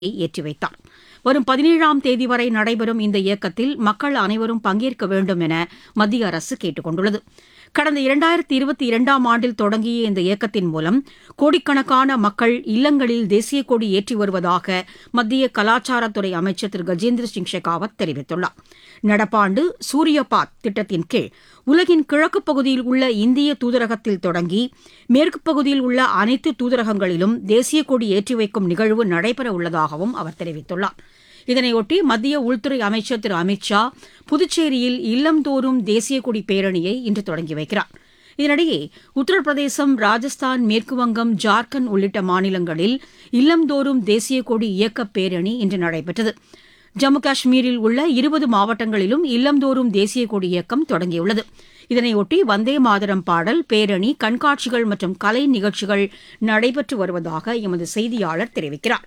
ஏற்றி வைத்தார் வரும் பதினேழாம் தேதி வரை நடைபெறும் இந்த இயக்கத்தில் மக்கள் அனைவரும் பங்கேற்க வேண்டும் என மத்திய அரசு கேட்டுக் கொண்டுள்ளது கடந்த இரண்டாயிரத்தி இருபத்தி இரண்டாம் ஆண்டில் தொடங்கிய இந்த இயக்கத்தின் மூலம் கோடிக்கணக்கான மக்கள் இல்லங்களில் தேசிய கொடி ஏற்றி வருவதாக மத்திய கலாச்சாரத்துறை அமைச்சர் திரு கஜேந்திர சிங் ஷெகாவத் தெரிவித்துள்ளார் நடப்பாண்டு சூரியபாத் திட்டத்தின் கீழ் உலகின் கிழக்குப் பகுதியில் உள்ள இந்திய தூதரகத்தில் தொடங்கி மேற்குப் பகுதியில் உள்ள அனைத்து தூதரகங்களிலும் தேசிய கொடி ஏற்றி வைக்கும் நிகழ்வு நடைபெற உள்ளதாகவும் அவர் தெரிவித்துள்ளார் இதனையொட்டி மத்திய உள்துறை அமைச்சர் திரு அமித் ஷா புதுச்சேரியில் இல்லந்தோறும் தேசிய கொடி பேரணியை இன்று தொடங்கி வைக்கிறார் இதனிடையே உத்தரப்பிரதேசம் ராஜஸ்தான் மேற்குவங்கம் ஜார்க்கண்ட் உள்ளிட்ட மாநிலங்களில் இல்லந்தோறும் தேசிய கொடி இயக்க பேரணி இன்று நடைபெற்றது ஜம்மு காஷ்மீரில் உள்ள இருபது மாவட்டங்களிலும் இல்லந்தோறும் தேசிய கொடி இயக்கம் தொடங்கியுள்ளது இதனையொட்டி வந்தே மாதரம் பாடல் பேரணி கண்காட்சிகள் மற்றும் கலை நிகழ்ச்சிகள் நடைபெற்று வருவதாக எமது செய்தியாளர் தெரிவிக்கிறார்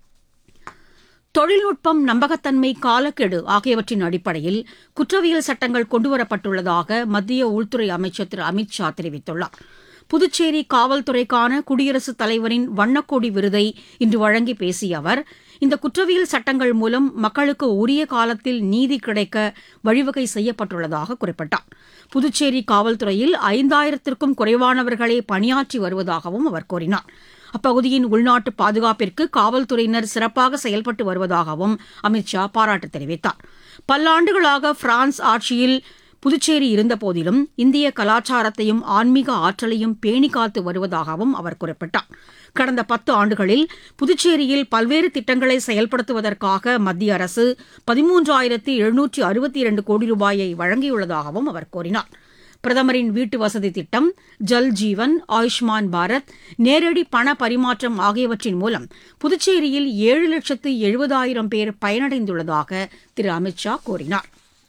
தொழில்நுட்பம் நம்பகத்தன்மை காலக்கெடு ஆகியவற்றின் அடிப்படையில் குற்றவியல் சட்டங்கள் கொண்டுவரப்பட்டுள்ளதாக மத்திய உள்துறை அமைச்சர் திரு அமித் ஷா தெரிவித்துள்ளார் புதுச்சேரி காவல்துறைக்கான குடியரசுத் தலைவரின் வண்ணக்கொடி விருதை இன்று வழங்கி பேசிய அவர் இந்த குற்றவியல் சட்டங்கள் மூலம் மக்களுக்கு உரிய காலத்தில் நீதி கிடைக்க வழிவகை செய்யப்பட்டுள்ளதாக குறிப்பிட்டார் புதுச்சேரி காவல்துறையில் ஐந்தாயிரத்திற்கும் குறைவானவர்களே பணியாற்றி வருவதாகவும் அவர் கூறினார் அப்பகுதியின் உள்நாட்டு பாதுகாப்பிற்கு காவல்துறையினர் சிறப்பாக செயல்பட்டு வருவதாகவும் அமித் ஷா பாராட்டு தெரிவித்தார் பல்லாண்டுகளாக பிரான்ஸ் ஆட்சியில் புதுச்சேரி இருந்தபோதிலும் இந்திய கலாச்சாரத்தையும் ஆன்மீக ஆற்றலையும் பேணி காத்து வருவதாகவும் அவர் குறிப்பிட்டார் கடந்த பத்து ஆண்டுகளில் புதுச்சேரியில் பல்வேறு திட்டங்களை செயல்படுத்துவதற்காக மத்திய அரசு பதிமூன்றாயிரத்து எழுநூற்று அறுபத்தி இரண்டு கோடி ரூபாயை வழங்கியுள்ளதாகவும் அவர் கூறினார் பிரதமரின் வீட்டு வசதி திட்டம் ஜல் ஜீவன் ஆயுஷ்மான் பாரத் நேரடி பண பரிமாற்றம் ஆகியவற்றின் மூலம் புதுச்சேரியில் ஏழு லட்சத்து எழுபதாயிரம் பேர் பயனடைந்துள்ளதாக திரு அமித் ஷா கூறினார்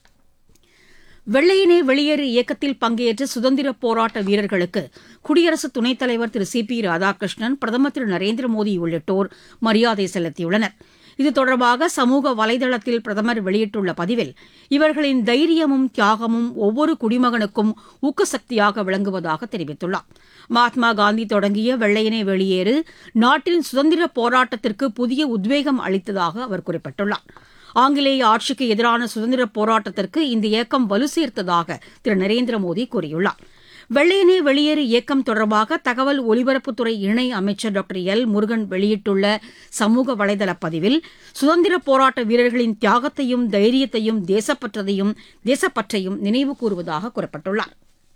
வெள்ளையனே வெளியேறு இயக்கத்தில் பங்கேற்ற சுதந்திரப் போராட்ட வீரர்களுக்கு குடியரசு துணைத் தலைவர் திரு சி பி ராதாகிருஷ்ணன் பிரதமர் திரு நரேந்திர மோடி உள்ளிட்டோர் மரியாதை செலுத்தியுள்ளனர் இது தொடர்பாக சமூக வலைதளத்தில் பிரதமர் வெளியிட்டுள்ள பதிவில் இவர்களின் தைரியமும் தியாகமும் ஒவ்வொரு குடிமகனுக்கும் ஊக்கசக்தியாக விளங்குவதாக தெரிவித்துள்ளார் மகாத்மா காந்தி தொடங்கிய வெள்ளையனே வெளியேறு நாட்டின் சுதந்திர போராட்டத்திற்கு புதிய உத்வேகம் அளித்ததாக அவர் குறிப்பிட்டுள்ளார் ஆங்கிலேய ஆட்சிக்கு எதிரான சுதந்திர போராட்டத்திற்கு இந்த இயக்கம் வலு சேர்த்ததாக திரு நரேந்திர மோடி கூறியுள்ளார் வெள்ளையனே வெளியேறு இயக்கம் தொடர்பாக தகவல் ஒலிபரப்புத்துறை இணை அமைச்சர் டாக்டர் எல் முருகன் வெளியிட்டுள்ள சமூக வலைதள பதிவில் சுதந்திர போராட்ட வீரர்களின் தியாகத்தையும் தைரியத்தையும் தேசப்பற்றதையும் தேசப்பற்றையும் நினைவு கூறுவதாக குறிப்பிட்டுள்ளார்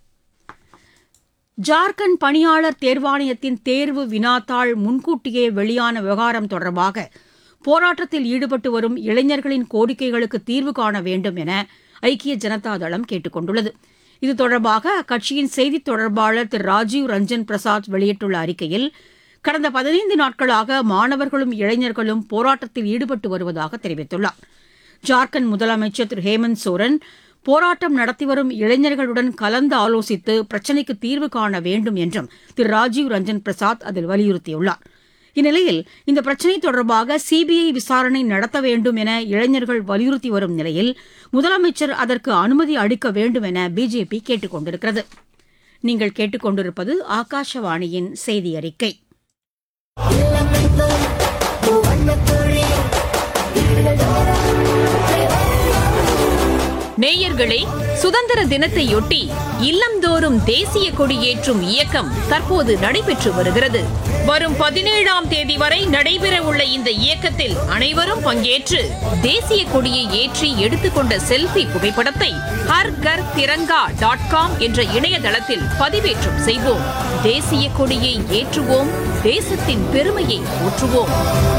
ஜார்க்கண்ட் பணியாளர் தேர்வாணையத்தின் தேர்வு வினாத்தாள் முன்கூட்டியே வெளியான விவகாரம் தொடர்பாக போராட்டத்தில் ஈடுபட்டு வரும் இளைஞர்களின் கோரிக்கைகளுக்கு தீர்வு காண வேண்டும் என ஐக்கிய ஜனதா தளம் கேட்டுக் கொண்டுள்ளது இது தொடர்பாக அக்கட்சியின் செய்தித் தொடர்பாளர் திரு ராஜீவ் ரஞ்சன் பிரசாத் வெளியிட்டுள்ள அறிக்கையில் கடந்த பதினைந்து நாட்களாக மாணவர்களும் இளைஞர்களும் போராட்டத்தில் ஈடுபட்டு வருவதாக தெரிவித்துள்ளார் ஜார்க்கண்ட் முதலமைச்சர் திரு ஹேமந்த் சோரன் போராட்டம் நடத்தி வரும் இளைஞர்களுடன் கலந்து ஆலோசித்து பிரச்சினைக்கு தீர்வு காண வேண்டும் என்றும் திரு ராஜீவ் ரஞ்சன் பிரசாத் அதில் வலியுறுத்தியுள்ளார் இந்நிலையில் இந்த பிரச்சினை தொடர்பாக சிபிஐ விசாரணை நடத்த வேண்டும் என இளைஞர்கள் வலியுறுத்தி வரும் நிலையில் முதலமைச்சர் அதற்கு அனுமதி அளிக்க வேண்டும் என பிஜேபி கேட்டுக் கொண்டிருக்கிறது நீங்கள் கேட்டுக்கொண்டிருப்பது ஆகாஷவாணியின் செய்தி அறிக்கை நேயர்களே சுதந்திர தினத்தையொட்டி இல்லந்தோறும் தேசிய கொடியேற்றும் இயக்கம் தற்போது நடைபெற்று வருகிறது வரும் பதினேழாம் தேதி வரை நடைபெற உள்ள இந்த இயக்கத்தில் அனைவரும் பங்கேற்று தேசிய கொடியை ஏற்றி எடுத்துக்கொண்ட செல்ஃபி புகைப்படத்தை ஹர் கர் திரங்கா டாட் காம் என்ற இணையதளத்தில் பதிவேற்றம் செய்வோம் தேசிய கொடியை ஏற்றுவோம் தேசத்தின் பெருமையை போற்றுவோம்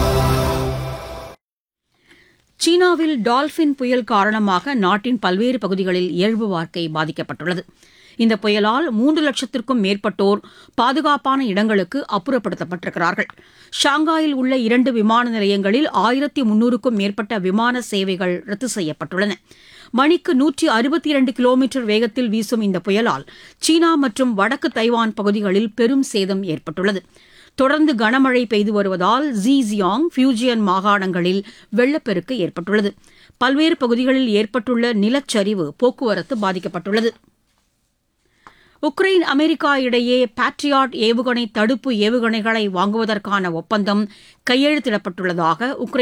சீனாவில் டால்பின் புயல் காரணமாக நாட்டின் பல்வேறு பகுதிகளில் இயல்பு வாழ்க்கை பாதிக்கப்பட்டுள்ளது இந்த புயலால் மூன்று லட்சத்திற்கும் மேற்பட்டோர் பாதுகாப்பான இடங்களுக்கு அப்புறப்படுத்தப்பட்டிருக்கிறார்கள் ஷாங்காயில் உள்ள இரண்டு விமான நிலையங்களில் ஆயிரத்தி முன்னூறுக்கும் மேற்பட்ட விமான சேவைகள் ரத்து செய்யப்பட்டுள்ளன மணிக்கு நூற்றி அறுபத்தி இரண்டு கிலோமீட்டர் வேகத்தில் வீசும் இந்த புயலால் சீனா மற்றும் வடக்கு தைவான் பகுதிகளில் பெரும் சேதம் ஏற்பட்டுள்ளது தொடர்ந்து கனமழை பெய்து வருவதால் ஜீஜியாங் ஃபியூஜியன் மாகாணங்களில் வெள்ளப்பெருக்கு ஏற்பட்டுள்ளது பல்வேறு பகுதிகளில் ஏற்பட்டுள்ள நிலச்சரிவு போக்குவரத்து பாதிக்கப்பட்டுள்ளது உக்ரைன் அமெரிக்கா இடையே பாட்ரியாட் ஏவுகணை தடுப்பு ஏவுகணைகளை வாங்குவதற்கான ஒப்பந்தம் கையெழுத்திடப்பட்டுள்ளதாக உக்ரைன்